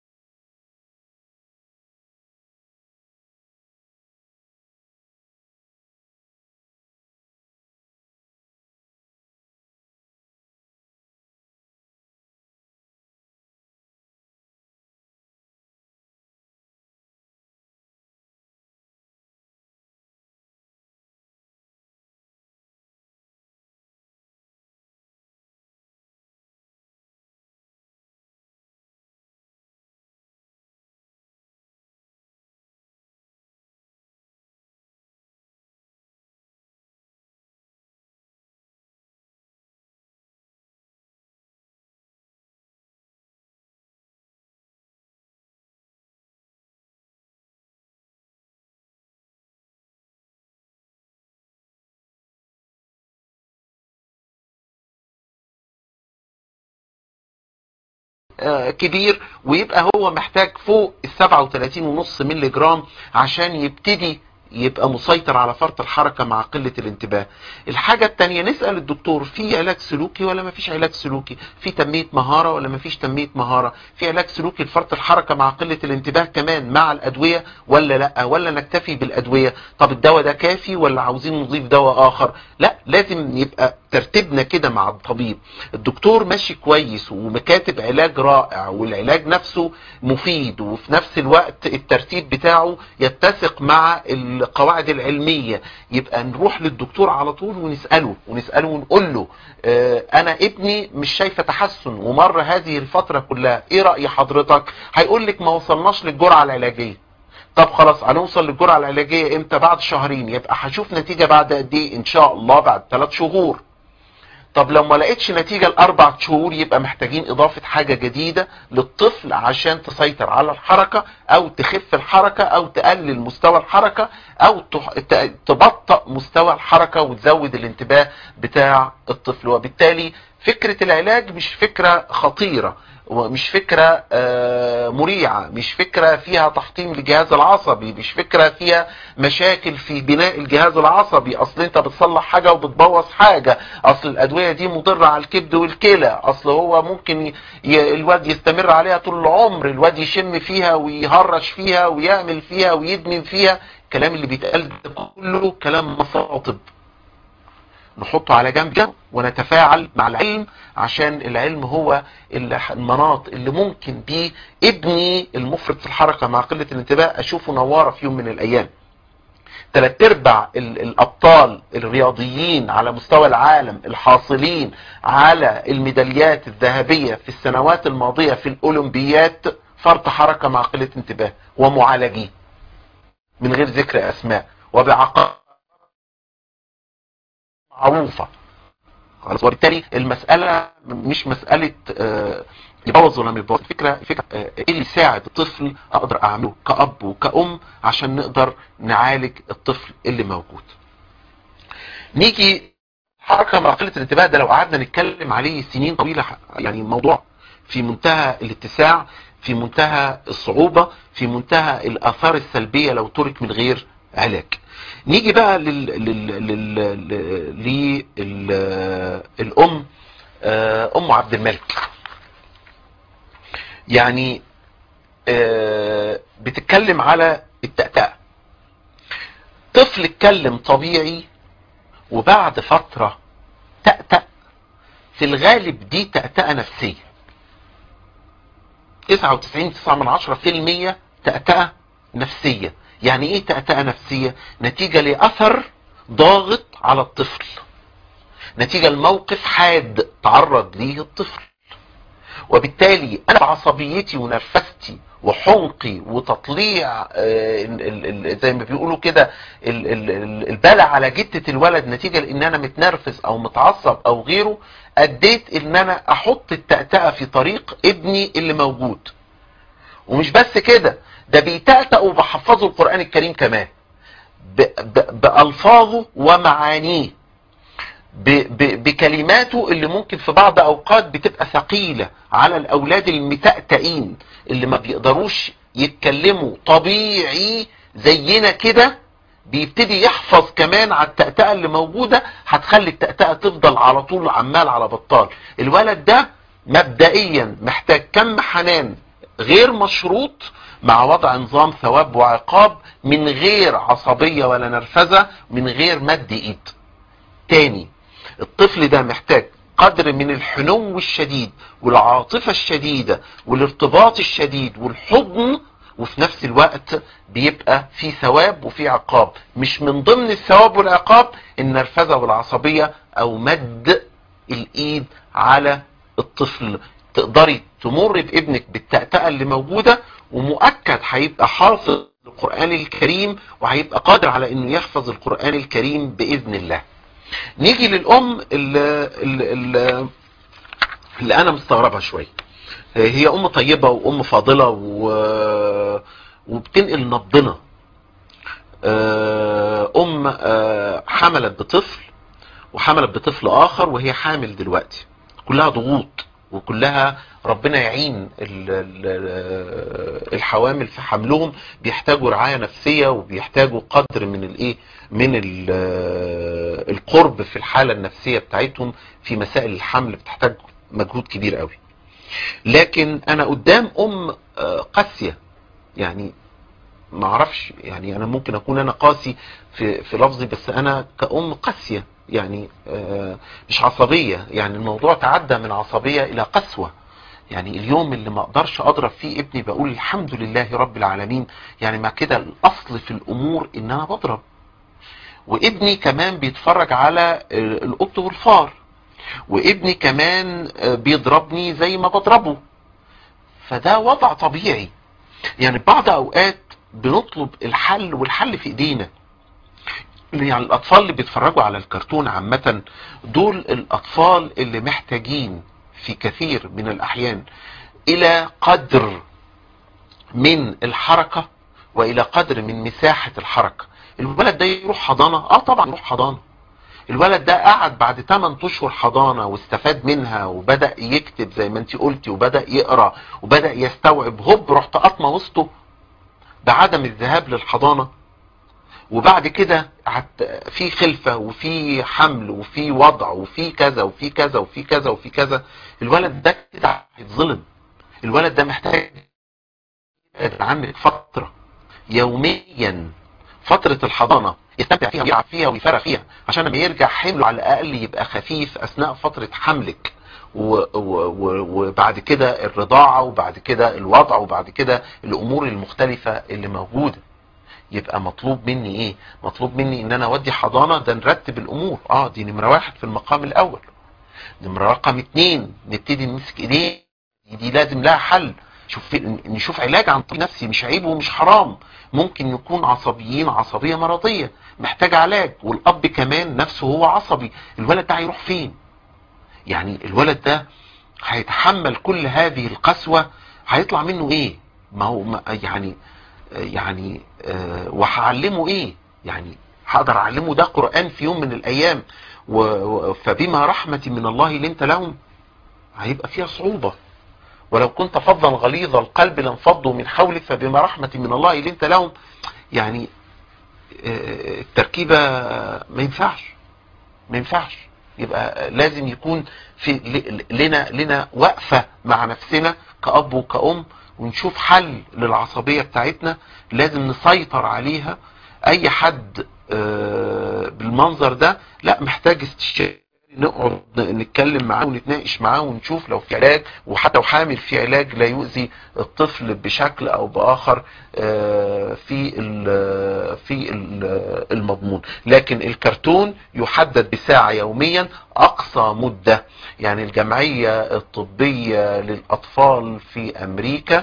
آه، كبير ويبقى هو محتاج فوق ال 37 ونص مللي جرام عشان يبتدي يبقى مسيطر على فرط الحركة مع قلة الانتباه الحاجة التانية نسأل الدكتور في علاج سلوكي ولا ما فيش علاج سلوكي في تنمية مهارة ولا ما فيش تنمية مهارة في علاج سلوكي لفرط الحركة مع قلة الانتباه كمان مع الأدوية ولا لا ولا نكتفي بالأدوية طب الدواء ده كافي ولا عاوزين نضيف دواء آخر لا لازم يبقى ترتيبنا كده مع الطبيب الدكتور ماشي كويس ومكاتب علاج رائع والعلاج نفسه مفيد وفي نفس الوقت الترتيب بتاعه يتسق مع القواعد العلمية يبقى نروح للدكتور على طول ونسأله ونسأله ونقول له اه انا ابني مش شايفه تحسن ومر هذه الفترة كلها ايه رأي حضرتك هيقول لك ما وصلناش للجرعة العلاجية طب خلاص هنوصل للجرعة العلاجية امتى بعد شهرين يبقى هشوف نتيجة بعد قد ايه ان شاء الله بعد ثلاث شهور طب لو ما لقيتش نتيجة لأربع شهور يبقى محتاجين إضافة حاجة جديدة للطفل عشان تسيطر على الحركة أو تخف الحركة أو تقلل مستوى الحركة أو تبطأ مستوى الحركة وتزود الانتباه بتاع الطفل وبالتالي فكرة العلاج مش فكرة خطيرة ومش فكرة مريعة مش فكرة فيها تحطيم للجهاز العصبي مش فكرة فيها مشاكل في بناء الجهاز العصبي اصل انت بتصلح حاجة وبتبوظ حاجة اصل الادوية دي مضرة على الكبد والكلى اصل هو ممكن ي... الواد يستمر عليها طول العمر الواد يشم فيها ويهرش فيها ويعمل فيها ويدمن فيها الكلام اللي بيتقال ده كله كلام مصاطب نحطه على جنب ونتفاعل مع العلم عشان العلم هو المناط اللي ممكن بيه ابني المفرط في الحركة مع قلة الانتباه اشوفه نوارة في يوم من الايام ثلاث ارباع الابطال الرياضيين على مستوى العالم الحاصلين على الميداليات الذهبية في السنوات الماضية في الاولمبيات فرط حركة مع قلة انتباه ومعالجين من غير ذكر اسماء وبعقاب معروفة خلاص وبالتالي المسألة مش مسألة آه يبوظ ولا ما يبوظ الفكرة الفكرة آه ايه اللي يساعد الطفل اقدر اعمله كأب وكأم عشان نقدر نعالج الطفل اللي موجود نيجي حركة مع قلة الانتباه ده لو قعدنا نتكلم عليه سنين طويلة يعني موضوع في منتهى الاتساع في منتهى الصعوبة في منتهى الاثار السلبية لو ترك من غير علاج نيجي بقى لل... لل... لل... للأم أم عبد الملك يعني بتتكلم على التأتأة طفل اتكلم طبيعي وبعد فترة تأتأ في الغالب دي تأتأة نفسية 99.9% تأتأة نفسية يعني ايه تأتأة نفسية نتيجة لأثر ضاغط على الطفل نتيجة الموقف حاد تعرض ليه الطفل وبالتالي انا بعصبيتي ونرفستي وحنقي وتطليع آه، ال- ال- ال- زي ما بيقولوا كده ال- ال- ال- البلع على جتة الولد نتيجة لان انا متنرفز او متعصب او غيره اديت ان انا احط التأتأة في طريق ابني اللي موجود ومش بس كده ده بيتأتأ وبحفظه القرآن الكريم كمان ب- ب- بألفاظه ومعانيه ب- ب- بكلماته اللي ممكن في بعض اوقات بتبقى ثقيلة على الاولاد المتأتئين اللي ما بيقدروش يتكلموا طبيعي زينا كده بيبتدي يحفظ كمان على التأتأة اللي موجودة هتخلي التأتأة تفضل على طول عمال على بطال الولد ده مبدئيا محتاج كم حنان غير مشروط مع وضع نظام ثواب وعقاب من غير عصبية ولا نرفزة من غير مد ايد تاني الطفل ده محتاج قدر من الحنو الشديد والعاطفة الشديدة والارتباط الشديد والحضن وفي نفس الوقت بيبقى في ثواب وفي عقاب مش من ضمن الثواب والعقاب النرفزة والعصبية او مد الايد على الطفل تقدري تمر بابنك بالتأتأة اللي موجودة ومؤكد هيبقى حافظ القرآن الكريم وهيبقى قادر على انه يحفظ القرآن الكريم بإذن الله نيجي للأم اللي, اللي, اللي أنا مستغربها شوية هي أم طيبة وأم فاضلة و... وبتنقل نبضنا أم حملت بطفل وحملت بطفل آخر وهي حامل دلوقتي كلها ضغوط وكلها ربنا يعين ال- ال- الحوامل في حملهم بيحتاجوا رعاية نفسية وبيحتاجوا قدر من الايه من ال- القرب في الحالة النفسية بتاعتهم في مسائل الحمل بتحتاج مجهود كبير قوي لكن انا قدام ام آه، قاسية يعني ما اعرفش يعني انا ممكن اكون انا قاسي في في لفظي بس انا كأم قاسية يعني آه، مش عصبية يعني الموضوع تعدى من عصبية الى قسوة يعني اليوم اللي ما اقدرش اضرب فيه ابني بقول الحمد لله رب العالمين يعني مع كده الاصل في الامور ان انا بضرب وابني كمان بيتفرج على آه، القط والفار وابني كمان آه، بيضربني زي ما بضربه فده وضع طبيعي يعني بعض اوقات بنطلب الحل والحل في ايدينا يعني الاطفال اللي بيتفرجوا على الكرتون عامة دول الاطفال اللي محتاجين في كثير من الاحيان الى قدر من الحركة والى قدر من مساحة الحركة الولد ده يروح حضانة اه طبعا يروح حضانة الولد ده قعد بعد 8 اشهر حضانة واستفاد منها وبدأ يكتب زي ما انت قلتي وبدأ يقرأ وبدأ يستوعب هوب رحت قطمة وسطه بعدم الذهاب للحضانة وبعد كده عت- في خلفة وفي حمل وفي وضع وفي كذا وفي كذا وفي كذا وفي كذا الولد ده كده هيتظلم الولد ده محتاج يبعد عنك فترة يوميا فترة الحضانة يستمتع فيها ويلعب فيها ويفرح فيها عشان لما يرجع حمله على الأقل يبقى خفيف أثناء فترة حملك و- و- و- وبعد كده الرضاعة وبعد كده الوضع وبعد كده الأمور المختلفة اللي موجودة يبقى مطلوب مني ايه مطلوب مني ان انا اودي حضانة ده نرتب الامور اه دي نمرة واحد في المقام الاول نمرة رقم اتنين نبتدي نمسك ايديه دي لازم لها حل شوف نشوف علاج عن طريق نفسي مش عيب ومش حرام ممكن يكون عصبيين عصبية مرضية محتاج علاج والاب كمان نفسه هو عصبي الولد ده هيروح فين يعني الولد ده هيتحمل كل هذه القسوة هيطلع منه ايه ما هو ما يعني يعني آه، وهعلمه ايه يعني هقدر اعلمه ده قرآن في يوم من الايام و- و- فبما رحمة من الله لنت لهم هيبقى فيها صعوبة ولو كنت فظا غليظ القلب لانفضوا من حولك فبما رحمة من الله لنت لهم يعني آه، التركيبة ما ينفعش ما ينفعش يبقى لازم يكون في ل- لنا لنا وقفة مع نفسنا كأب وكأم ونشوف حل للعصبية بتاعتنا لازم نسيطر عليها اي حد آه، بالمنظر ده لا محتاج استشاري نقعد نتكلم معاه ونتناقش معاه ونشوف لو في علاج وحتى وحامل في علاج لا يؤذي الطفل بشكل او باخر آه، في ال- في ال- المضمون لكن الكرتون يحدد بساعة يوميا اقصى مدة يعني الجمعية الطبية للاطفال في امريكا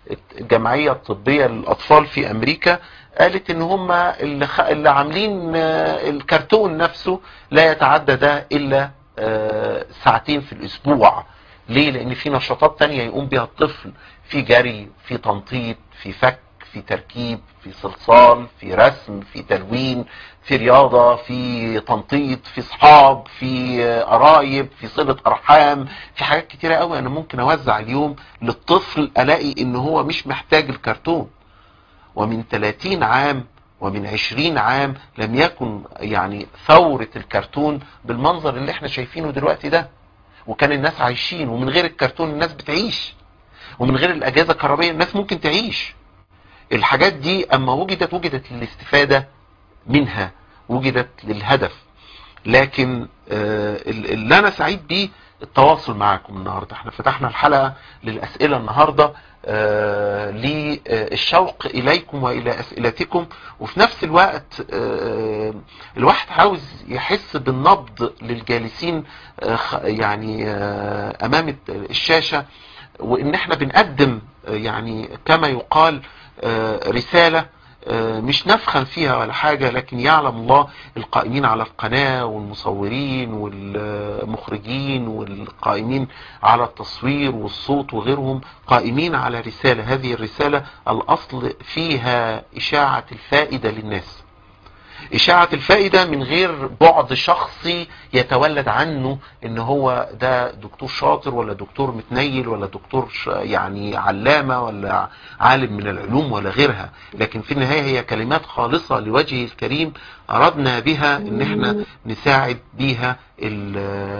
الجمعية الطبية للأطفال في أمريكا قالت ان هم اللي, خ... اللي عاملين آه، الكرتون نفسه لا يتعدى ده الا آه، ساعتين في الاسبوع ليه لان في نشاطات تانية يقوم بها الطفل في جري في تنطيط في فك في تركيب في صلصال في رسم في تلوين في رياضة في تنطيط في صحاب في آه، قرايب في صلة ارحام في حاجات كتيرة قوي انا ممكن اوزع اليوم للطفل الاقي ان هو مش محتاج الكرتون ومن 30 عام ومن 20 عام لم يكن يعني ثورة الكرتون بالمنظر اللي احنا شايفينه دلوقتي ده وكان الناس عايشين ومن غير الكرتون الناس بتعيش ومن غير الأجهزة الكهربائية الناس ممكن تعيش الحاجات دي أما وجدت وجدت للاستفادة منها وجدت للهدف لكن آه، اللي أنا سعيد بيه التواصل معاكم النهاردة احنا فتحنا الحلقة للأسئلة النهاردة آه، للشوق إليكم وإلى أسئلتكم وفي نفس الوقت آه، الواحد عاوز يحس بالنبض للجالسين آه، خ- يعني آه، أمام الشاشة وإن احنا بنقدم آه، يعني كما يقال آه، رسالة آه، مش نفخا فيها ولا حاجة لكن يعلم الله القائمين على القناة والمصورين والمخرجين والقائمين على التصوير والصوت وغيرهم قائمين على رسالة هذه الرسالة الأصل فيها إشاعة الفائدة للناس إشاعة الفائدة من غير بعد شخصي يتولد عنه ان هو ده دكتور شاطر ولا دكتور متنيل ولا دكتور ش- يعني علامة ولا عالم من العلوم ولا غيرها لكن في النهاية هي كلمات خالصة لوجهه الكريم أردنا بها ان احنا نساعد بيها ال-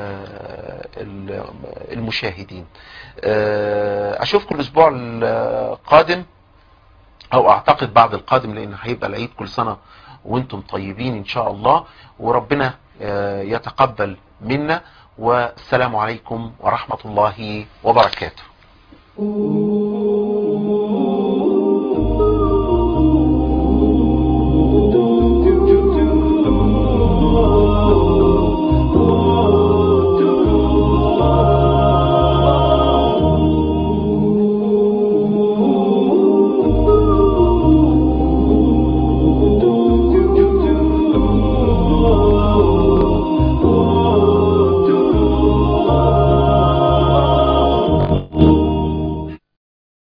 ال- المشاهدين آه، اشوفكم الاسبوع القادم او اعتقد بعد القادم لان هيبقى العيد كل سنة وانتم طيبين ان شاء الله وربنا آه، يتقبل منا والسلام عليكم ورحمة الله وبركاته